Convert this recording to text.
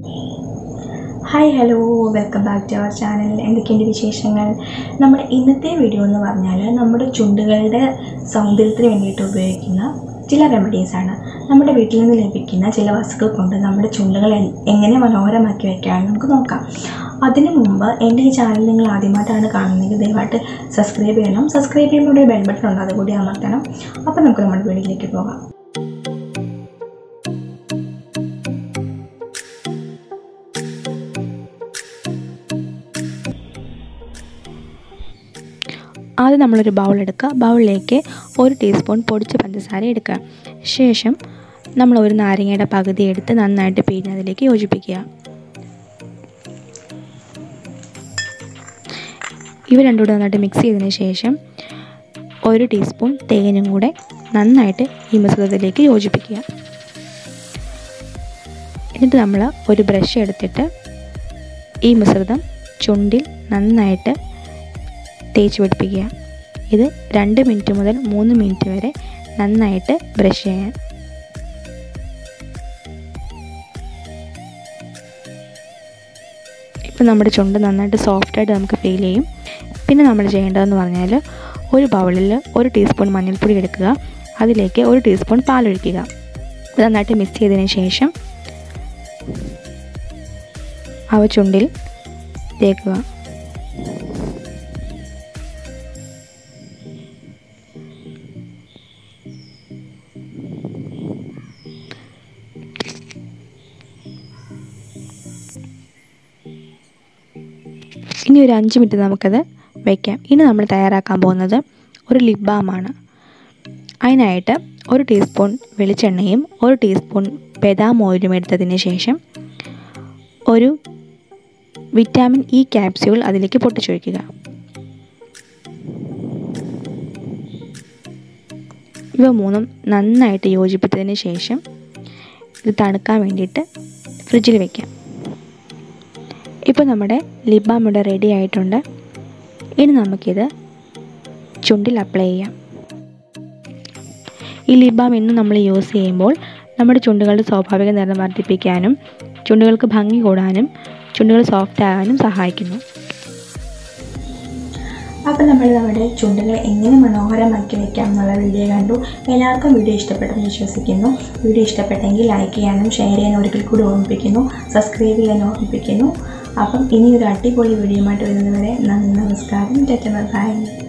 hi hello welcome back to our channel എന്തൊക്കെയുണ്ട് വിശേഷങ്ങൾ നമ്മുടെ ഇന്നത്തെ വീഡിയോ എന്ന് പറഞ്ഞാൽ നമ്മുടെ ചുണ്ടുകളുടെ സൗന്ദര്യത്തിന് വേണ്ടിയിട്ട് ഉപയോഗിക്കുന്ന ചില റെമഡീസാണ് നമ്മുടെ വീട്ടിൽ നിന്ന് ലഭിക്കുന്ന ചില വസ്തുക്കൾ കൊണ്ട് നമ്മുടെ ചുണ്ടുകൾ എ- എങ്ങനെ മനോഹരമാക്കി വയ്ക്കാമെന്ന് നമുക്ക് നോക്കാം അതിനു മുമ്പ് എൻ്റെ ഈ ചാനൽ നിങ്ങൾ ആദ്യമായിട്ടാണ് കാണുന്നതെങ്കിൽ ദയവായിട്ട് സബ്സ്ക്രൈബ് ചെയ്യണം സബ്സ്ക്രൈബ് ചെയ്യുമ്പോൾ ഒരു ബെൽ ബട്ടൺ ഉണ്ട് അതുകൂടി അമർത്തണം അപ്പോൾ നമുക്ക് നമ്മുടെ വീഡിയോയിലേക്ക് പോകാം ആദ്യം നമ്മളൊരു ബൗൾ എടുക്കുക ബൗളിലേക്ക് ഒരു ടീസ്പൂൺ പൊടിച്ച പഞ്ചസാര എടുക്കുക ശേഷം നമ്മൾ ഒരു നാരങ്ങയുടെ പകുതി എടുത്ത് നന്നായിട്ട് പിഴിഞ്ഞ് അതിലേക്ക് യോജിപ്പിക്കുക ഇവ രണ്ടും കൂടെ നന്നായിട്ട് മിക്സ് ചെയ്തതിന് ശേഷം ഒരു ടീസ്പൂൺ തേനും കൂടെ നന്നായിട്ട് ഈ മിശ്രിതത്തിലേക്ക് യോജിപ്പിക്കുക എന്നിട്ട് നമ്മൾ ഒരു ബ്രഷ് എടുത്തിട്ട് ഈ മിശ്രിതം ചുണ്ടിൽ നന്നായിട്ട് തേച്ച് പിടിപ്പിക്കുക ഇത് രണ്ട് മിനിറ്റ് മുതൽ മൂന്ന് മിനിറ്റ് വരെ നന്നായിട്ട് ബ്രഷ് ചെയ്യാൻ ഇപ്പം നമ്മുടെ ചുണ്ട് നന്നായിട്ട് സോഫ്റ്റായിട്ട് നമുക്ക് ഫീൽ ചെയ്യും പിന്നെ നമ്മൾ ചെയ്യേണ്ടതെന്ന് പറഞ്ഞാൽ ഒരു ബൗളിൽ ഒരു ടീസ്പൂൺ മഞ്ഞൾപ്പൊടി എടുക്കുക അതിലേക്ക് ഒരു ടീസ്പൂൺ പാലൊഴിക്കുക ഇത് നന്നായിട്ട് മിക്സ് ചെയ്തതിന് ശേഷം അവ ചുണ്ടിൽ തേക്കുക ഇനി ഒരു അഞ്ച് മിനിറ്റ് നമുക്കത് വയ്ക്കാം ഇനി നമ്മൾ തയ്യാറാക്കാൻ പോകുന്നത് ഒരു ലിപ് ബാമാണ് അതിനായിട്ട് ഒരു ടീസ്പൂൺ വെളിച്ചെണ്ണയും ഒരു ടീസ്പൂൺ ബദാം ഓയിലും എടുത്തതിന് ശേഷം ഒരു വിറ്റാമിൻ ഇ ക്യാപ്സ്യൂൾ അതിലേക്ക് പൊട്ടിച്ചൊഴിക്കുക ഇവ മൂന്നും നന്നായിട്ട് യോജിപ്പിച്ചതിന് ശേഷം ഇത് തണുക്കാൻ വേണ്ടിയിട്ട് ഫ്രിഡ്ജിൽ വെക്കാം ഇപ്പോൾ നമ്മുടെ ലിപ് ബാം ഇവിടെ റെഡി ആയിട്ടുണ്ട് ഇനി നമുക്കിത് ചുണ്ടിൽ അപ്ലൈ ചെയ്യാം ഈ ലിപ് ബാം ഇന്ന് നമ്മൾ യൂസ് ചെയ്യുമ്പോൾ നമ്മുടെ ചുണ്ടുകളുടെ സ്വാഭാവിക നിറം വർദ്ധിപ്പിക്കാനും ചുണ്ടുകൾക്ക് ഭംഗി കൂടാനും ചുണ്ടുകൾ സോഫ്റ്റ് ആകാനും സഹായിക്കുന്നു അപ്പോൾ നമ്മൾ നമ്മുടെ ചുണ്ടുകൾ എങ്ങനെ മനോഹരമാക്കി വെക്കാം എന്നുള്ള വീഡിയോ കണ്ടു എല്ലാവർക്കും വീഡിയോ ഇഷ്ടപ്പെട്ടെന്ന് വിശ്വസിക്കുന്നു വീഡിയോ ഇഷ്ടപ്പെട്ടെങ്കിൽ ലൈക്ക് ചെയ്യാനും ഷെയർ ചെയ്യാനും ഒരിക്കൽ കൂടി ഓർമ്മിപ്പിക്കുന്നു സബ്സ്ക്രൈബ് ചെയ്യാൻ ഓർമ്മിപ്പിക്കുന്നു അപ്പം ഇനി ഒരു അടിപൊളി വീഡിയോ ആയിട്ട് വരുന്നതുവരെ നന്ദി നമസ്കാരം ബൈ